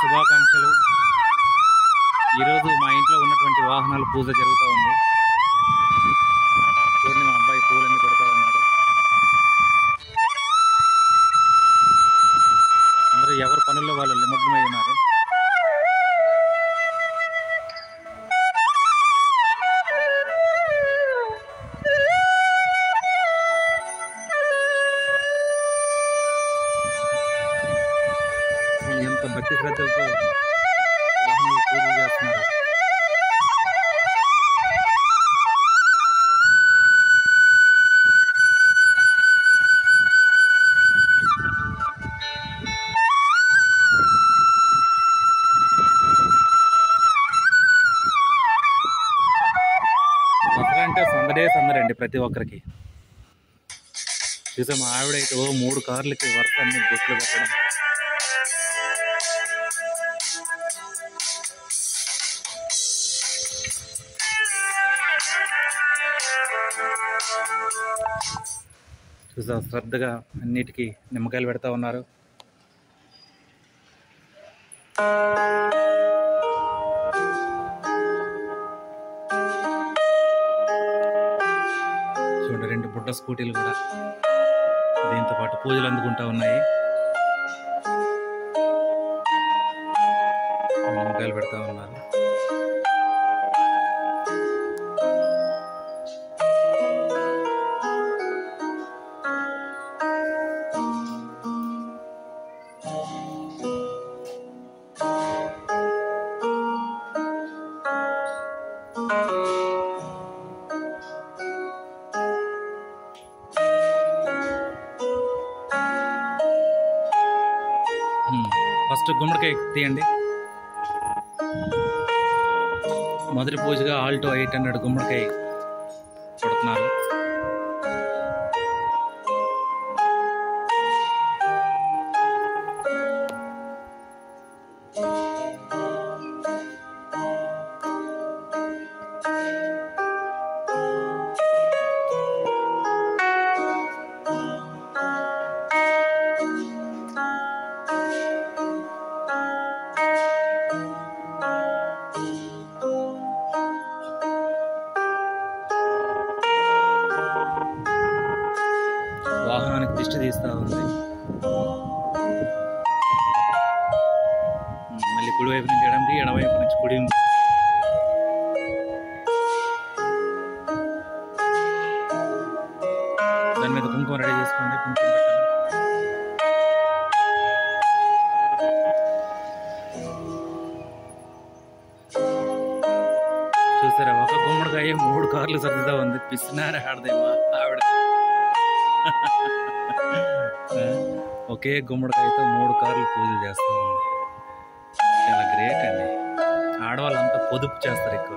శుభాకాంక్షలు ఈరోజు మా ఇంట్లో ఉన్నటువంటి వాహనాల పూజ జరుగుతూ ఉంది చూడండి మా అబ్బాయి పూలన్నీ పెడతా ఉన్నాడు అందరూ ఎవరి పనుల్లో వాళ్ళు నిమగ్నమై ఉన్నారు వాళ్ళు ఎంత భక్తి శ్రద్ధలతో వాహనాలు పూజలు చేస్తున్నారు దసరా అంటే సందడే సందడండి ప్రతి ఒక్కరికి చూసా మా ఆవిడైతే ఓ మూడు కార్లకి వరుస అన్ని బొట్లు పెట్టడం చూసా శ్రద్ధగా అన్నిటికీ నిమ్మకాయలు పెడతా ఉన్నారు చూడండి రెండు బుడ్డ స్కూటీలు కూడా దీంతో పాటు పూజలు అందుకుంటా ఉన్నాయి నిమ్మకాయలు పెడతా ఉన్నారు హ్మ్. ఫస్ట్ గుమ్మడికాయ తీయండి మొదటి పూజగా ఆల్టో ఎయిట్ హండ్రెడ్ గుమ్మడికాయ కొడుతున్నారు వాహనానికి దిష్టి తీస్తా ఉంది హ్మ్. మళ్ళీ కుడివైపు నుంచి ఎడంకి ఎడవైపు నుంచి కుడి దాని మీద కుంకుమ రెడీ చేసుకోండి కుంకుమ పెట్టాలి చూసారా ఒక గుమ్మడికాయ మూడు కార్లు సర్దుతా ఉంది పిసినారా ఆడదేమా ఆవిడ ఆ, ఒకే గుమ్మడికాయతో మూడు కార్లు పూజలు చేస్తూ ఉంది చాలా గ్రేట్ అండి ఆడవాళ్ళంతా పొదుపు చేస్తారు ఎక్కువ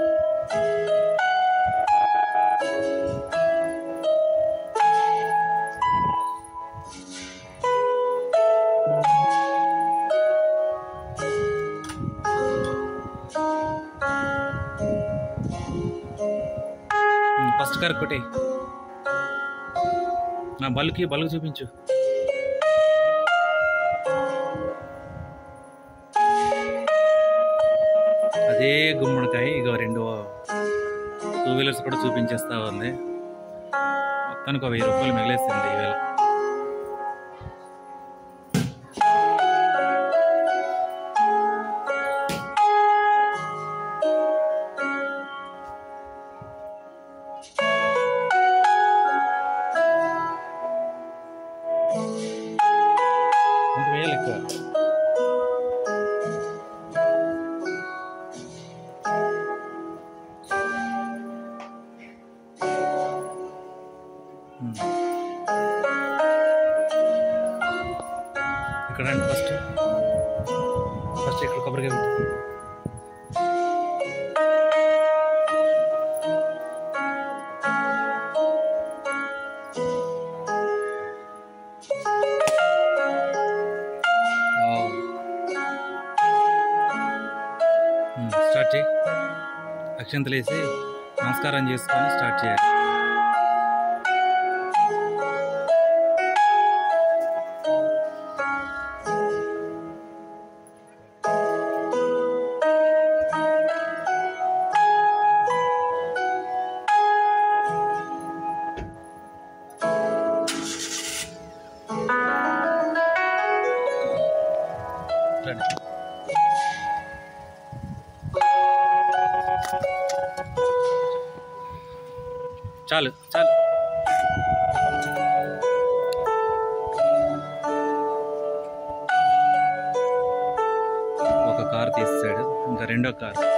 ఫస్ట్ కార్ కొట్టే నా బల్కి బల్క్ చూపించు అదే గుమ్మడికాయ ఇక రెండు టూ వీలర్స్ కూడా చూపించేస్తా ఉంది మొత్తానికి ఒక వెయ్యి రూపాయలు మిగిలేసింది ఈవేళ ఇంక వేయాలి ఎక్కువ Hmm. ఇక్కడ రండి ఫస్ట్ ఫస్ట్ ఇక్కడ కొబ్బరికాయ పెట్టు Wow. Hmm, స్టార్ట్ చేయి అక్షంతలు వేసి నమస్కారం చేసుకొని స్టార్ట్ చేయాలి చాలు చాలు ఒక కారు తీసాడు ఇంకా రెండో కారు